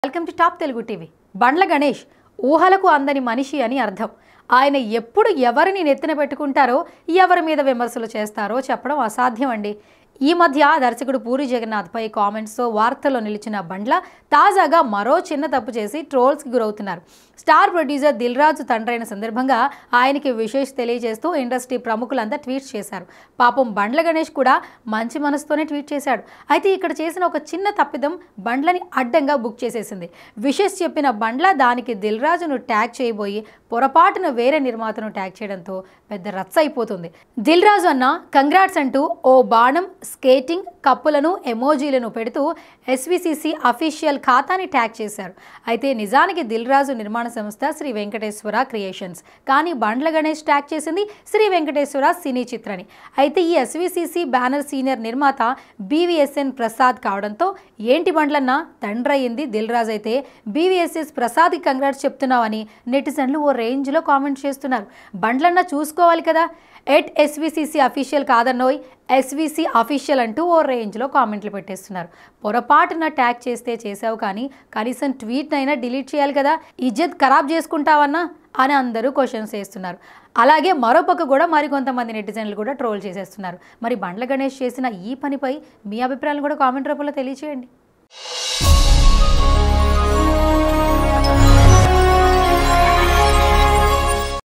welcome to top Telugu TV Bandla Ganesh ఊహలకు అందని మనిషి అని అర్థం ఆయన ఎప్పుడు ఎవరిని నెత్తిన పెట్టుకుంటారో ఎవరి మీద విమర్శలు చేస్తారో చెప్పడం అసాధ్యం అండి ఈ మధ్య దర్శకుడు పూరి జగన్నాథ్పై కామెంట్స్తో వార్తల్లో నిలిచిన బండ్ల తాజాగా మరో చిన్న తప్పు చేసి ట్రోల్స్కి గురవుతున్నారు స్టార్ ప్రొడ్యూసర్ దిల్ రాజు తండ్రైన సందర్భంగా ఆయనకి విశేష్ తెలియజేస్తూ ఇండస్ట్రీ ప్రముఖులంతా ట్వీట్ చేశారు పాపం బండ్ల గణేష్ కూడా మంచి మనసుతోనే ట్వీట్ చేశాడు అయితే ఇక్కడ చేసిన ఒక చిన్న తప్పిదం బండ్లని అడ్డంగా బుక్ చేసేసింది విశేష్ చెప్పిన బండ్ల దానికి దిల్ రాజును ట్యాగ్ చేయబోయి పొరపాటున వేరే నిర్మాతను ట్యాగ్ చేయడంతో పెద్ద రచ్చ అయిపోతుంది దిల్ రాజు అన్న కంగ్రాట్స్ అంటూ ఓ బాణం స్కేటింగ్ కప్పులను ఎమోజీలను పెడుతూ ఎస్విసిసి అఫీషియల్ ఖాతాని ట్యాగ్ చేశారు అయితే నిజానికి దిల్ రాజు నిర్మాణ సంస్థ శ్రీ వెంకటేశ్వర క్రియేషన్స్ కానీ బండ్ల గణేష్ ట్యాగ్ చేసింది శ్రీ వెంకటేశ్వర సినీ చిత్రని అయితే ఈ ఎస్విసిసి బ్యానర్ సీనియర్ నిర్మాత బీవీఎస్ఎన్ ప్రసాద్ కావడంతో ఏంటి బండ్లన్న తండ్రి అయింది దిల్ రాజు అయితే బీవీఎస్ఎస్ ప్రసాద్కి కంగ్రాట్స్ చెప్తున్నావని నెటిజన్లు ఓ రేంజ్లో కామెంట్ చేస్తున్నారు బండ్లన్న చూసుకోవాలి కదా ఎట్ ఎస్విసిసి అఫీషియల్ కాదన్నోయ్ ఎస్విసి అఫీషియల్ అంటూ ఓ రేంజ్లో కామెంట్లు పెట్టేస్తున్నారు పొరపాటున ట్యాగ్ చేస్తే చేసావు కానీ కనీసం ట్వీట్ అయినా డిలీట్ చేయాలి కదా ఇజ్జత్ ఖరాబ్ చేసుకుంటావన్నా అని అందరూ క్వశ్చన్స్ వేస్తున్నారు అలాగే మరోపక్క కూడా మరికొంతమంది నెటిజన్లు కూడా ట్రోల్ చేసేస్తున్నారు మరి బండ్ల గణేష్ చేసిన ఈ పనిపై మీ అభిప్రాయాలు కూడా కామెంట్ రూపంలో తెలియచేయండి